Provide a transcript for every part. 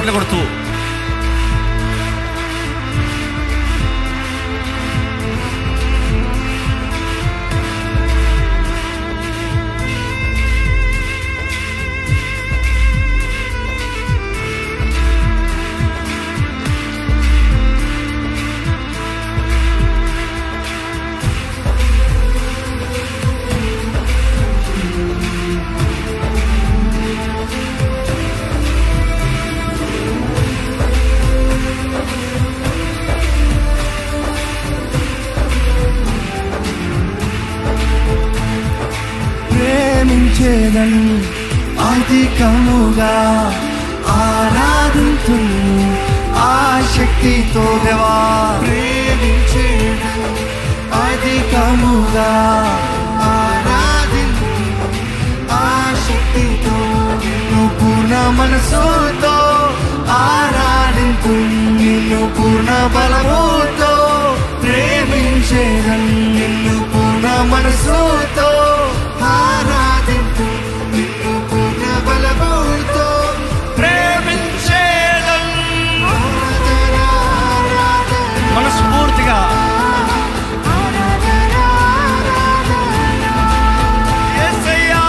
చప్పట్లు కొడుతూ ప్రేమించేదని అధికముగా ఆరాధించు ఆ శక్తితో దేవా ప్రేమించేదని అధికముగా ఆరాధించు ఆ శక్తితో నిన్ను పూర్ణ మనసుతో ఆరాధించు నిన్ను పూర్ణ బలముతో ప్రేమించేదని నిన్ను పూర్ణ మనసుతో ఆరాధించు నిన్ను పూర్ణ బలముతో ప్రేమించేదన్ ఆరాధన, ఆరాధన, మనస్ఫూర్తిగా ఆరాధన, ఆరాధన. యేసయ్యా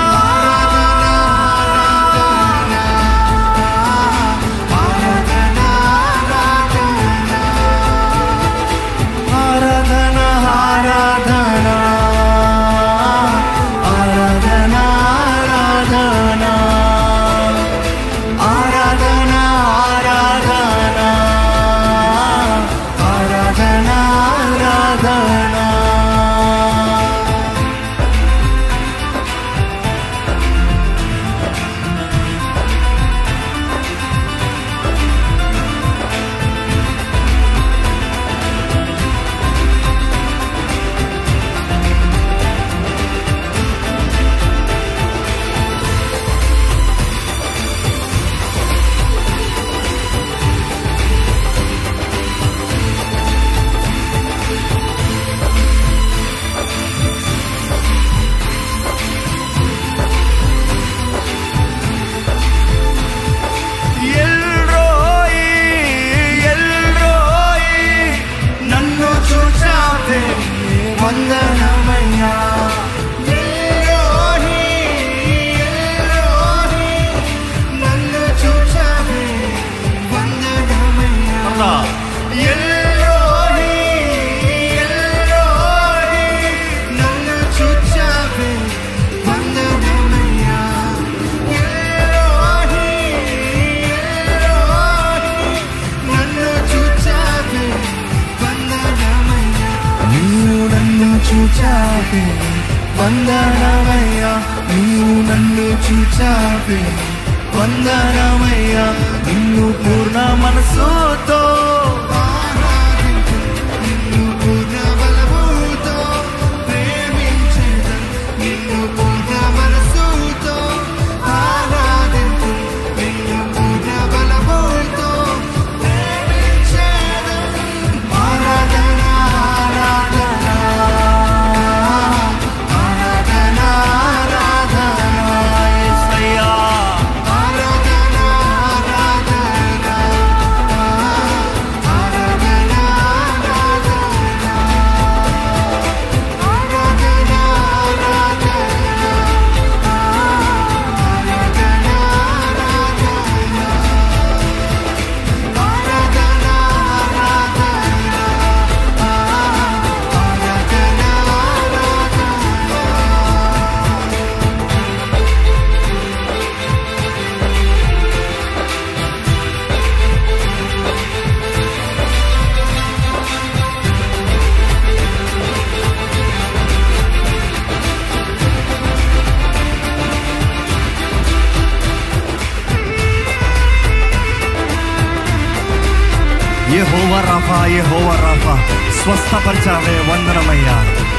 ఆరాధన ఆరాధన ఆరాధన ఆరాధన ఆరాధన ఆరాధన ఆరాధన ఆరాధన ఎల్రోయి ఎల్రోయి నన్ను చూచావే వందనమయ్యా ఎల్లోహి, ఎల్లోహి, నన్ను చూచావే వందనమయ్యా అలా ఎల్లోహి, ఎల్లోహి, నన్ను చూచావే వందనమయ్యా ఎల్లోహి, ఎల్లోహి, నన్ను చూచావే వందనమయ్యా నీవు నన్ను చూచావే వందనమయ్యా నీవు నన్ను చూచావే వందనమయ్యా నిన్ను పూర్ణ మనసుతో ఆరాధించు, నిన్ను పూర్ణ బలముతో ప్రేమించేదను. నిన్ను పూర్ణ మనసుతో ఆరాధించు, నిన్ను పూర్ణ బలముతో ప్రేమించేదను. ఆరాధన ఆరాధన ఆరాధన ఆరాధన యేసయ్యా ఆరాధన ఆరాధన ఆరాధన ఆరాధన ఆరాధన ఆరాధన ఆరాధన యెహోవా రాఫా యెహోవా రాఫా స్వస్థపరిచావే వందనమయ్యా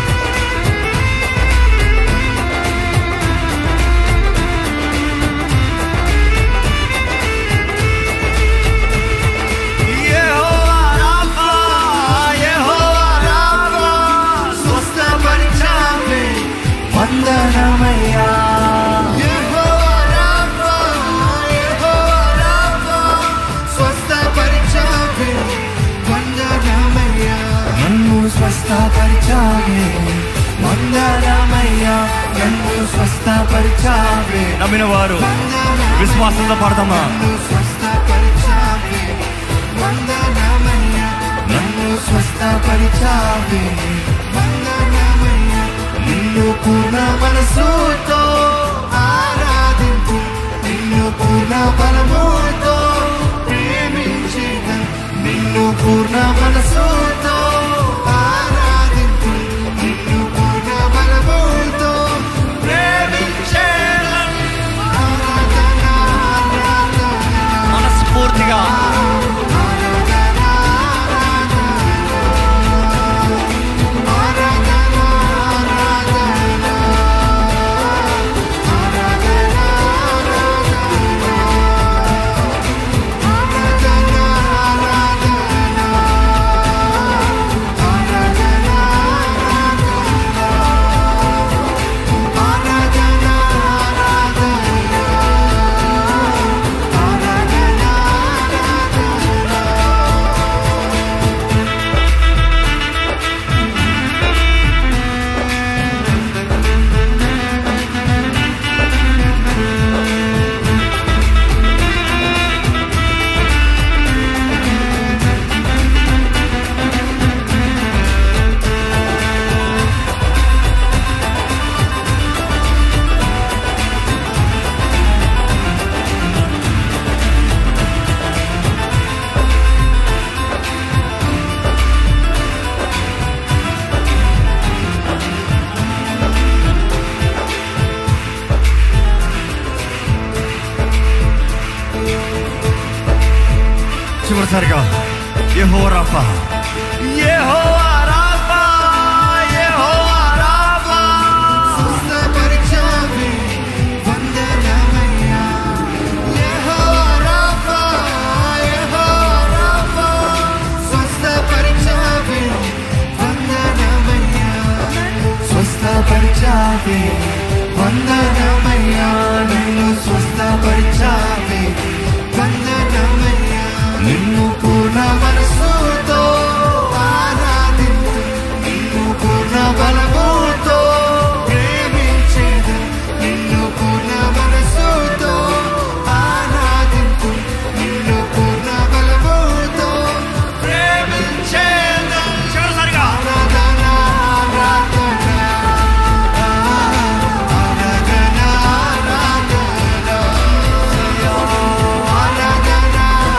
యెహోవా రాఫా యెహోవా రాఫా స్వస్థపరిచావే వందనమయ్యా యెహోవా రాఫా, యెహోవా రాఫా, స్వస్థపరిచావే వందనమయ్యా నన్ను స్వస్థపరిచావే నమ్మిన వారు విశ్వాసంతో పడతామా నన్ను స్వస్థపరిచావే వందనమయ్యా నన్ను స్వస్థపరిచావే వందనమయ్యా నిన్ను పూర్ణ మనసుతో ఆరాధింపు నిన్ను పూర్ణ బలముతో ప్రేమించిన నిన్ను పూర్ణ మనసుతో ఆరాధింపు నిన్ను పూర్ణ బలముతో ప్రేమించిన ఆరాధన ఆరాధన మనస్ఫూర్తిగా చివరిసారిగా Jehovah Rapha Jehovah Rapha Jehovah Rapha స్వస్థపరిచావే వందనమయ్యా యెహోవా రాఫా యెహోవా రాఫా స్వస్థపరిచావే వందనమయ్యా స్వస్థపరిచావే వందనమయ్యా నిన్ను స్వస్థపరిచావే వందనమయ్యా నిన్ను పూర్ణ మనసుతో ఆరాధించు నిన్ను పూర్ణ బలముతో ప్రేమించేదు నిన్ను పూర్ణ మనసుతో ఆరాధించు నిన్ను పూర్ణ బలముతో ప్రేమించేదు చివరిసారిగా ఆరాధన ఆరాధన ఆరాధన ఆరాధన ఆరాధన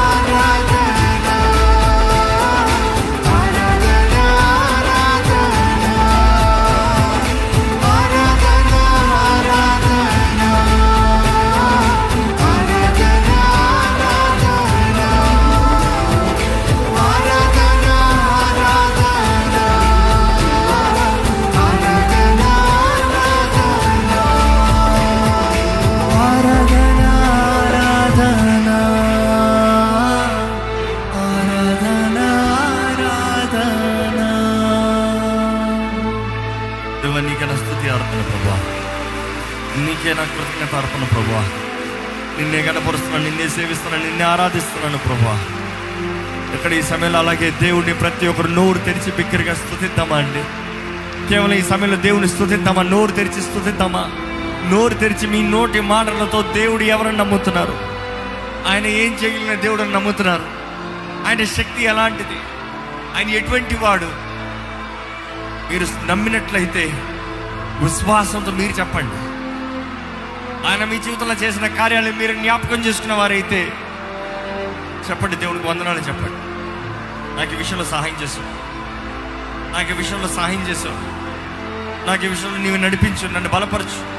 ఆరాధన ఆరాధన ఆరాధన ఆరాధన దేవ నీకే నా స్థుతి అర్పణ ప్రభా నీకే నా కృతజ్ఞత అర్పణ ప్రభా నిన్నే కనపరుస్తున్నాను నిన్నే సేవిస్తున్నాను నిన్నే ఆరాధిస్తున్నాను ప్రభా ఇక్కడ ఈ సమయంలో అలాగే దేవుడిని ప్రతి ఒక్కరు నోరు తెరిచి బిగ్గరగా స్థుతిద్దామా అండి కేవలం ఈ సమయంలో దేవుని స్థుతిద్దామా నోరు తెరిచి స్థుతిద్దామా నోరు తెరిచి మీ నోటి మాటలతో దేవుడు ఎవరని నమ్ముతున్నారు ఆయన ఏం చేయగలిగిన దేవుడని నమ్ముతున్నారు ఆయన శక్తి ఎలాంటిది ఆయన ఎటువంటి వాడు మీరు నమ్మినట్లయితే విశ్వాసంతో మీరు చెప్పండి ఆయన మీ జీవితంలో చేసిన కార్యాలు మీరు జ్ఞాపకం చేసుకున్న వారైతే చెప్పండి దేవునికి వందనాలు చెప్పండి నాకు ఈ విషయంలో సహాయం చేసావు నాకు ఈ విషయంలో సహాయం చేసావు నాకు ఈ విషయంలో నీవు నడిపించు నన్ను బలపరచు